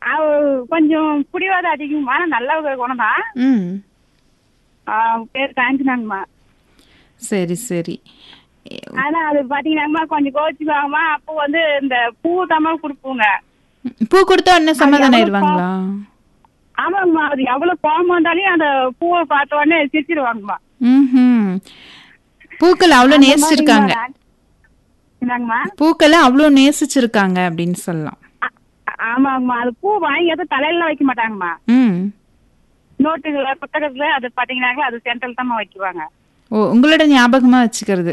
அவ கொஞ்சம் பிடிவாதம் அதிகமா ஆனா நல்ல ஒரு குணம் தான் ம் பேர் காஞ்சினாங்கம்மா சரி சரி ஆனா அது பாத்தீங்கன்னாங்கம்மா கொஞ்சம் கோச்சுக்குவாங்கம்மா அப்போ வந்து இந்த பூ தாம்மா கொடுப்போங்க பூ கொடுத்தா உடனே சமாதானம் ஆயிடுவாங்களா ஆமாங்கம்மா அது எவ்வளவு கோபம் வந்தாலும் அந்த பூவை பார்த்த உடனே சிரிச்சிருவாங்கம்மா ம் பூக்கள் அவ்வளோ நேசிச்சிருக்காங்க என்னங்கம்மா பூக்களை அவ்வளோ நேசிச்சிருக்காங்க அப்படின்னு சொல்லலாம் ஆ- ஆமாங்கம்மா அது பூ வாங்கி எதுவும் தலையில வைக்க மாட்டாங்கம்மா ம் நோட்டுல புத்தகத்துல அது பாத்தீங்கன்னாங்களா அது சென்ட்ரல் தான் வைக்குவாங்க ஓ உங்களோட ஞாபகமா வச்சுக்கிறது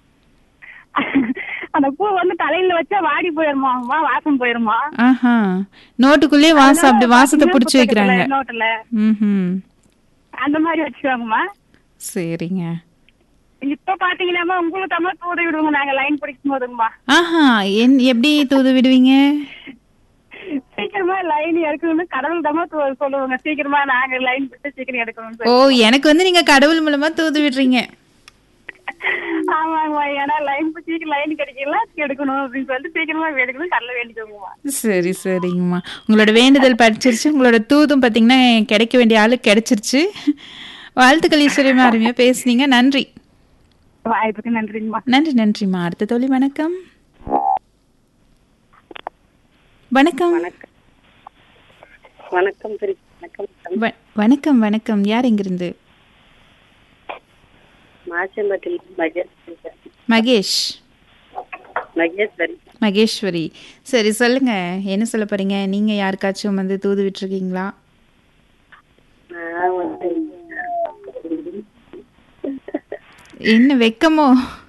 அந்த பூ வந்து தலையில வச்சா வாடி போயிருமாங்கம்மா வாசம் போயிருமா ஆஹா நோட்டுக்குள்ளேயே வாசம் அப்படி வாசத்தை பிடிச்சி வைக்கிறாங்க நோட்டுல ம் அந்த மாதிரி வச்சுக்குவாங்கம்மா சரிங்க இப்ப பாத்தீங்கன்னா உங்களுக்கு தமிழ் தூத விடுவோங்க நாங்க லைன் பிடிக்கும் போதுங்கம்மா ஆஹா என் எப்படி தூது விடுவீங்க சீக்கிரமா லைன் எடுக்கணும்னு கடவுள் தான் சொல்லுவாங்க சீக்கிரமா நாங்க லைன் பிடிச்சு சீக்கிரம் எடுக்கணும்னு ஓ சொல்லி எனக்கு வந்து நீங்க கடவுள் மூலமா தூது விடுறீங்க ஆமாங்கம்மா ஏன்னா லைன் சீக்கிரம் லைன் கிடைக்கல எடுக்கணும் அப்படின்னு சொல்லிட்டு சீக்கிரமா எடுக்கணும் கடல வேண்டிக்கோங்கம்மா சரி சரிங்கம்மா உங்களோட வேண்டுதல் படிச்சிருச்சு உங்களோட தூதும் பார்த்தீங்கன்னா கிடைக்க வேண்டிய ஆளு கிடைச்சிருச்சு வாழ்த்துக்கள் ஈஸ்வரியமா அருமையா பேசுனீங்க நன்றி வாய்ப்புக்கு நன்றிங்கம்மா நன்றி நன்றிம்மா அடுத்த தோழி வணக்கம் வணக்கம் வணக்கம் திரு வணக்கம் வ- வணக்கம் வணக்கம் யார் எங்கிருந்து மாச்சம்பட்டில் மகேஷ் பேசுறேன். மகேஷ் மகேஸ்வரி மகேஸ்வரி சரி சொல்லுங்க என்ன சொல்ல போறீங்க நீங்க யாருக்காச்சும் வந்து தூது விட்டுருக்கீங்களா நான் வந்து என்ன வெக்கமோ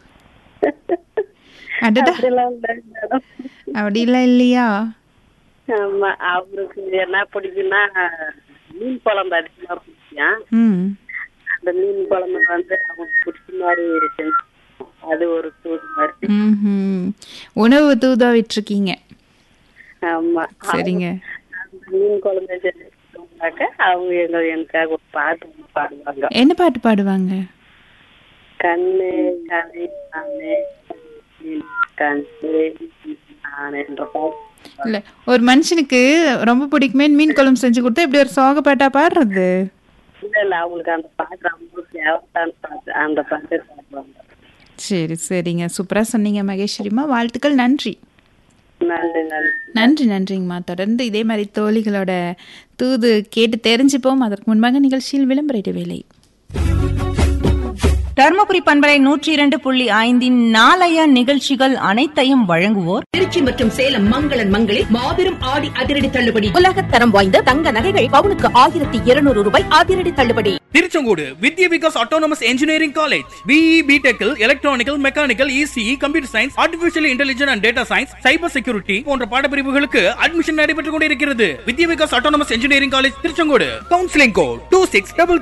அடடா அப்படிலாம் இல்ல மேடம். அப்படிலாம் இல்லையா ஆமா அவருக்கு என்ன பிடிக்கும்னா மீன் குழம்பு அதிகமா பிடிக்கும் ம் அந்த மீன் குழம்பு வந்து அவங்களுக்கு பிடிச்ச மாதிரி செஞ்சு அது ஒரு தூது மாதிரி ம்ஹும். உணவு தூதா விட்டுருக்கீங்க ஆமா சரிங்க அந்த மீன் குழம்பு செஞ்சுட்டாக்க அவங்க எங்க எனக்காக ஒரு பாட்டு ஒண்ணு பாடுவாங்க என்ன பாட்டு பாடுவாங்க கண்ணு கலை நானே கண்ணு நானேன்ற பாட்டு இல்ல ஒரு மனுஷனுக்கு ரொம்ப பிடிக்குமே மீன் குழம்பு செஞ்சு கொடுத்தா இப்படி ஒரு சோக பாட்டா பாடுறது இல்ல இல்ல அவங்களுக்கு அந்த பாட்டு ரொம்ப ஃபேவரட்டான பாட்டு அந்த பாட்டு பாடுவாங்க சரி சரிங்க சூப்பரா சொன்னீங்க மகேஸ்வரிமா வாழ்த்துக்கள் நன்றி நன்றி நன்றி நன்றி நன்றிங்கம்மா தொடர்ந்து இதே மாதிரி தோழிகளோட தூது கேட்டு தெரிஞ்சுப்போம் அதற்கு முன்பாக நிகழ்ச்சியில் விளம்பர இடைவேளை தர்மபுரி பண்பலை நூற்றி இரண்டு புள்ளி ஐந்தின் நாளைய நிகழ்ச்சிகள் அனைத்தையும் வழங்குவோர் திருச்சி மற்றும் சேலம் மங்களன் மங்களில் மாபெரும் ஆடி அதிரடி தள்ளுபடி உலகத் தரம் வாய்ந்த தங்க நகைகள் பவுனுக்கு ஆயிரத்தி இருநூறு ரூபாய் அதிரடி தள்ளுபடி Tiruchengode Vidya Vikas autonomous engineering college BE பிடெக்கில் electronical mechanical ECE computer science artificial intelligence and data science cyber security போன்ற பாடப்பிரிவுகளுக்கு அட்மிஷன் நடைபெற்றுக் கொண்டிருக்கிறது Vidya Vikas autonomous engineering college Tiruchengode counselling code two six double